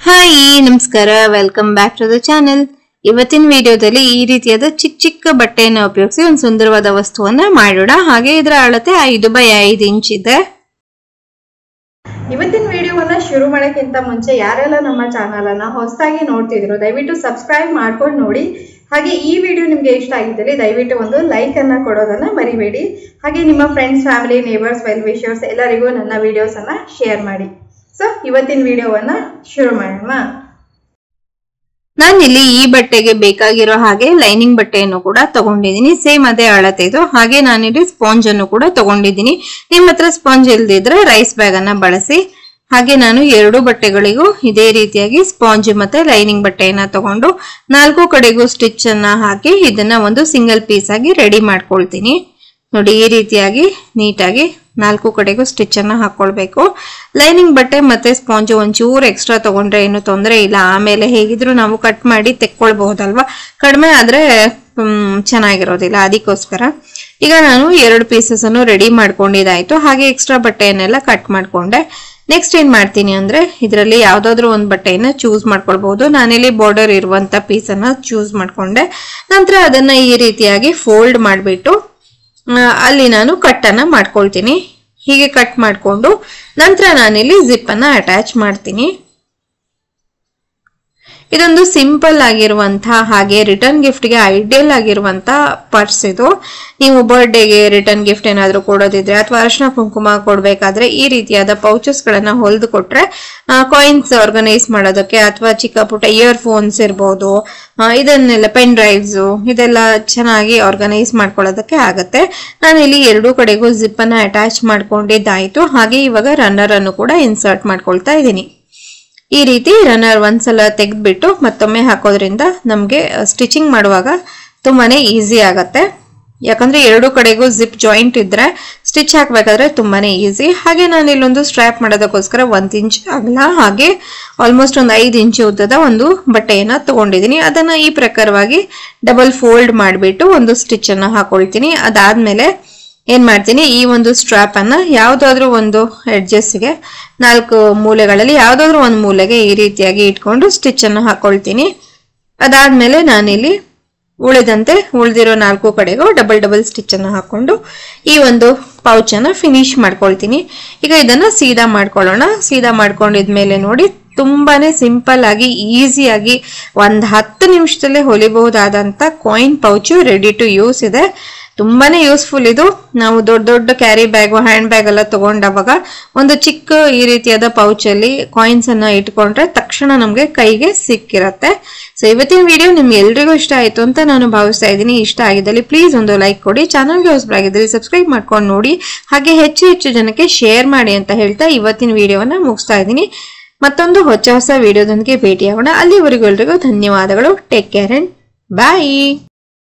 hi ನಮಸ್ಕಾರ welcome back to the channel ಇವತ್ತಿನ ವಿಡಿಯೋದಲ್ಲಿ ಈ ರೀತಿಯಾದ ಚಿಕ್ಕ ಚಿಕ್ಕ ಬಟ್ಟೆಯನ್ನು ಉಪಯೋಗಿಸಿ ಒಂದು ಸುಂದರವಾದ ವಸ್ತುವನ್ನ ಮಾಡೋಣ ಹಾಗೆ ಇದರ ಅಳತೆ ಐದು ಬೈ ಐದು ಇಂಚ್ ಇದೆ ಇವತ್ತಿನ ವಿಡಿಯೋವನ್ನ ಶುರು ಮಾಡೋಕ್ಕಿಂತ ಮುಂಚೆ ಯಾರೆಲ್ಲ ನಮ್ಮ ಚಾನಲ್ ಅನ್ನ ಹೊಸದಾಗಿ ನೋಡ್ತಿದ್ರು ದಯವಿಟ್ಟು ಸಬ್ಸ್ಕ್ರೈಬ್ ಮಾಡ್ಕೊಂಡು ನೋಡಿ ಹಾಗೆ ಈ ವಿಡಿಯೋ ನಿಮ್ಗೆ ಇಷ್ಟ ಆಗಿದ್ದಲ್ಲಿ ದಯವಿಟ್ಟು ಒಂದು ಲೈಕ್ ಅನ್ನ ಕೊಡೋದನ್ನ ಮರಿಬೇಡಿ ಹಾಗೆ ನಿಮ್ಮ friends family neighbours well wishers ಎಲ್ಲರಿಗೂ ನನ್ನ ವಿಡಿಯೋಸ್ ಅನ್ನ ಶೇರ್ ಮಾಡಿ ಸೊ ಇವತ್ತಿನ ವಿಡಿಯೋವನ್ನ ಶುರು ಮಾಡೋಣ ನಾನಿಲ್ಲಿ ಈ ಬಟ್ಟೆಗೆ ಬೇಕಾಗಿರೋ ಹಾಗೆ ಲೈನಿಂಗ್ ಬಟ್ಟೆಯನ್ನು ಕೂಡ ತಗೊಂಡಿದ್ದೀನಿ ಸೇಮ್ ಅದೇ ಅಳತೆ ಇದು ಹಾಗೆ ನಾನಿಲ್ಲಿ ಸ್ಪಾಂಜ್ ಅನ್ನು ಕೂಡ ತಗೊಂಡಿದ್ದೀನಿ ನಿಮ್ಮ ಹತ್ರ ಸ್ಪಾಂಜ್ ಇಲ್ದಿದ್ರೆ ರೈಸ್ ಬ್ಯಾಗ್ ಅನ್ನ ಬಳಸಿ ಹಾಗೆ ನಾನು ಎರಡು ಬಟ್ಟೆಗಳಿಗೂ ಇದೇ ರೀತಿಯಾಗಿ ಸ್ಪಾಂಜ್ ಮತ್ತೆ ಲೈನಿಂಗ್ ಬಟ್ಟೆಯನ್ನ ತಗೊಂಡು ನಾಲ್ಕು ಕಡೆಗೂ ಸ್ಟಿಚ್ ಅನ್ನ ಹಾಕಿ ಇದನ್ನ ಒಂದು ಸಿಂಗಲ್ ಪೀಸ್ ಆಗಿ ರೆಡಿ ಮಾಡ್ಕೊಳ್ತೀನಿ ನೋಡಿ ಈ ರೀತಿಯಾಗಿ ನೀಟಾಗಿ ನಾಲ್ಕು ಕಡೆಗೂ ಸ್ಟಿಚ್ ಅನ್ನ ಹಾಕೊಳ್ಬೇಕು ಲೈನಿಂಗ್ ಬಟ್ಟೆ ಮತ್ತೆ ಸ್ಪಾಂಜ್ ಒಂಚೂರು ಎಕ್ಸ್ಟ್ರಾ ತಗೊಂಡ್ರೆ ಏನು ತೊಂದರೆ ಇಲ್ಲ ಆಮೇಲೆ ಹೇಗಿದ್ರು ನಾವು ಕಟ್ ಮಾಡಿ ತೆಕ್ಕೊಳ್ಬಹುದಲ್ವಾ ಕಡಿಮೆ ಆದ್ರೆ ಹ್ಮ್, ಚೆನ್ನಾಗಿರೋದಿಲ್ಲ ಅದಕ್ಕೋಸ್ಕರ ಈಗ ನಾನು ಎರಡು ಪೀಸಸ್ ಅನ್ನು ರೆಡಿ ಮಾಡ್ಕೊಂಡಿದ್ದಾಯ್ತು ಹಾಗೆ ಎಕ್ಸ್ಟ್ರಾ ಬಟ್ಟೆಯನ್ನೆಲ್ಲ ಕಟ್ ಮಾಡ್ಕೊಂಡೆ ನೆಕ್ಸ್ಟ್ ಏನ್ ಮಾಡ್ತೀನಿ ಅಂದ್ರೆ ಇದರಲ್ಲಿ ಯಾವ್ದಾದ್ರು ಒಂದು ಬಟ್ಟೆಯನ್ನ ಚೂಸ್ ಮಾಡ್ಕೊಳ್ಬಹುದು ನಾನಿಲ್ಲಿ ಬಾರ್ಡರ್ ಇರುವಂತ ಪೀಸ್ ಅನ್ನ ಚೂಸ್ ಮಾಡ್ಕೊಂಡೆ ನಂತರ ಅದನ್ನ ಈ ರೀತಿಯಾಗಿ ಫೋಲ್ಡ್ ಮಾಡಿಬಿಟ್ಟು ಅಲ್ಲಿ ನಾನು ಕಟ್ಟನ್ನ ಮಾಡ್ಕೊಳ್ತೀನಿ ಹೀಗೆ ಕಟ್ ಮಾಡಿಕೊಂಡು ನಂತರ ನಾನಿಲ್ಲಿ ಜಿಪ್ ಅನ್ನ ಅಟ್ಯಾಚ್ ಮಾಡ್ತೀನಿ ಇದೊಂದು ಸಿಂಪಲ್ ಆಗಿರುವಂತಹ ಹಾಗೆ ರಿಟರ್ನ್ ಗಿಫ್ಟ್ಗೆ ಐಡಿಯಲ್ ಆಗಿರುವಂತಹ ಪರ್ಸ್ ಇದು ನೀವು ಬರ್ಡೇಗೆ ರಿಟರ್ನ್ ಗಿಫ್ಟ್ ಏನಾದರೂ ಕೊಡೋದಿದ್ರೆ ಅಥವಾ ಅರಿಶಿನ ಕುಂಕುಮ ಕೊಡಬೇಕಾದ್ರೆ ಈ ರೀತಿಯಾದ ಪೌಚಸ್ ಗಳನ್ನ ಹೊಲಿದು ಕೊಟ್ರೆ ಕಾಯಿನ್ಸ್ ಆರ್ಗನೈಸ್ ಮಾಡೋದಕ್ಕೆ ಅಥವಾ ಚಿಕ್ಕ ಪುಟ್ಟ ಇಯರ್ ಫೋನ್ಸ್ ಇರ್ಬೋದು ಆ, ಇದನ್ನೆಲ್ಲ ಪೆನ್ ಡ್ರೈವ್ಸ್ ಇದೆಲ್ಲ ಚೆನ್ನಾಗಿ ಆರ್ಗನೈಸ್ ಮಾಡ್ಕೊಳ್ಳೋದಕ್ಕೆ ಆಗತ್ತೆ ನಾನು ಇಲ್ಲಿ ಎರಡೂ ಕಡೆಗೂ ಜಿಪ್ ಅನ್ನ ಅಟ್ಯಾಚ್ ಮಾಡ್ಕೊಂಡಿದ್ದಾಯ್ತು ಹಾಗೆ ಇವಾಗ ರನ್ನರ್ ಅನ್ನು ಕೂಡ ಇನ್ಸರ್ಟ್ ಮಾಡ್ಕೊಳ್ತಾ ಇದ್ದೀನಿ ಈ ರೀತಿ ರನ್ನರ್ ಒಂದ್ಸಲ ತೆಗೆದ್ಬಿಟ್ಟು ಮತ್ತೊಮ್ಮೆ ಹಾಕೋದ್ರಿಂದ ನಮಗೆ ಸ್ಟಿಚಿಂಗ್ ಮಾಡುವಾಗ ತುಂಬಾನೇ ಈಸಿ ಆಗತ್ತೆ ಯಾಕಂದ್ರೆ ಎರಡು ಕಡೆಗೂ ಜಿಪ್ ಜಾಯಿಂಟ್ ಇದ್ರೆ ಸ್ಟಿಚ್ ಹಾಕ್ಬೇಕಾದ್ರೆ ತುಂಬಾನೇ ಈಸಿ ಹಾಗೆ ನಾನು ಇಲ್ಲೊಂದು ಸ್ಟ್ರ್ಯಾಪ್ ಮಾಡೋದಕ್ಕೋಸ್ಕರ ಒಂದ್ ಇಂಚ್ ಅಗಲ ಹಾಗೆ ಆಲ್ಮೋಸ್ಟ್ ಒಂದು ಐದು ಇಂಚ್ ಉದ್ದದ ಒಂದು ಬಟ್ಟೆಯನ್ನ ತಗೊಂಡಿದ್ದೀನಿ ಅದನ್ನ ಈ ಪ್ರಕಾರವಾಗಿ ಡಬಲ್ ಫೋಲ್ಡ್ ಮಾಡಿಬಿಟ್ಟು ಒಂದು ಸ್ಟಿಚ್ ಅನ್ನ ಹಾಕೊಳ್ತೀನಿ ಅದಾದ್ಮೇಲೆ ಏನ್ ಮಾಡ್ತೀನಿ ಈ ಒಂದು ಸ್ಟ್ರಾಪ್ ಅನ್ನ ಯಾವ್ದಾದ್ರು ಒಂದು edges ಗೆ ನಾಲ್ಕು ಮೂಲೆಗಳಲ್ಲಿ ಯಾವ್ದಾದ್ರು ಒಂದು ಮೂಲೆಗೆ ಈ ರೀತಿಯಾಗಿ ಇಟ್ಕೊಂಡು ಸ್ಟಿಚ್ ಅನ್ನು ಹಾಕೊಳ್ತೀನಿ ಅದಾದ್ಮೇಲೆ ನಾನಿಲ್ಲಿ ಉಳಿದಂತೆ ಉಳಿದಿರೋ ನಾಲ್ಕು ಕಡೆಗೂ ಡಬಲ್ ಡಬಲ್ ಸ್ಟಿಚ್ ಅನ್ನು ಹಾಕೊಂಡು ಈ ಒಂದು ಪೌಚ್ ಅನ್ನ ಫಿನಿಶ್ ಮಾಡ್ಕೊಳ್ತೀನಿ ಈಗ ಇದನ್ನ ಸೀದಾ ಮಾಡ್ಕೊಳ್ಳೋಣ ಸೀದಾ ಮಾಡ್ಕೊಂಡಿದ್ಮೇಲೆ ನೋಡಿ ತುಂಬಾನೇ ಸಿಂಪಲ್ ಆಗಿ ಈಸಿಯಾಗಿ ಒಂದ್ ಹತ್ತು ನಿಮಿಷದಲ್ಲೇ ಹೊಲಿಬಹುದಾದಂತ coin pouch ready to use ಇದೆ ತುಂಬಾನೇ ಯೂಸ್ಫುಲ್ ಇದು ನಾವು ದೊಡ್ಡ ದೊಡ್ಡ ಕ್ಯಾರಿ ಬ್ಯಾಗ್ ಹ್ಯಾಂಡ್ ಬ್ಯಾಗ್ ಎಲ್ಲ ತಗೊಂಡಾಗ ಒಂದು ಚಿಕ್ಕ ಈ ರೀತಿಯಾದ ಪೌಚ್ ಅಲ್ಲಿ ಕಾಯಿನ್ಸ್ ಅನ್ನ ಇಟ್ಕೊಂಡ್ರೆ ತಕ್ಷಣ ನಮ್ಗೆ ಕೈಗೆ ಸಿಕ್ಕಿರತ್ತೆ ಸೊ ಇವತ್ತಿನ ವಿಡಿಯೋ ನಿಮ್ಗೆ ಎಲ್ರಿಗೂ ಇಷ್ಟ ಆಯ್ತು ಅಂತ ನಾನು ಭಾವಿಸ್ತಾ ಇದ್ದೀನಿ ಇಷ್ಟ ಆಗಿದ್ದಲ್ಲಿ ಪ್ಲೀಸ್ ಒಂದು ಲೈಕ್ ಕೊಡಿ ಚಾನಲ್ಗೆ ಹೊಸಬರಾಗಿದ್ದಲ್ಲಿ ಸಬ್ಸ್ಕ್ರೈಬ್ ಮಾಡ್ಕೊಂಡು ನೋಡಿ ಹಾಗೆ ಹೆಚ್ಚು ಹೆಚ್ಚು ಜನಕ್ಕೆ ಶೇರ್ ಮಾಡಿ ಅಂತ ಹೇಳ್ತಾ ಇವತ್ತಿನ ವಿಡಿಯೋವನ್ನ ಮುಗಿಸ್ತಾ ಇದ್ದೀನಿ ಮತ್ತೊಂದು ಹೊಸ ಹೊಸ ವಿಡಿಯೋದೊಂದಿಗೆ ಭೇಟಿಯಾಗೋಣ ಅಲ್ಲಿವರೆಗೂ ಎಲ್ರಿಗೂ ಧನ್ಯವಾದಗಳು ಟೇಕ್ ಕೇರ್ ಅಂಡ್ ಬಾಯ್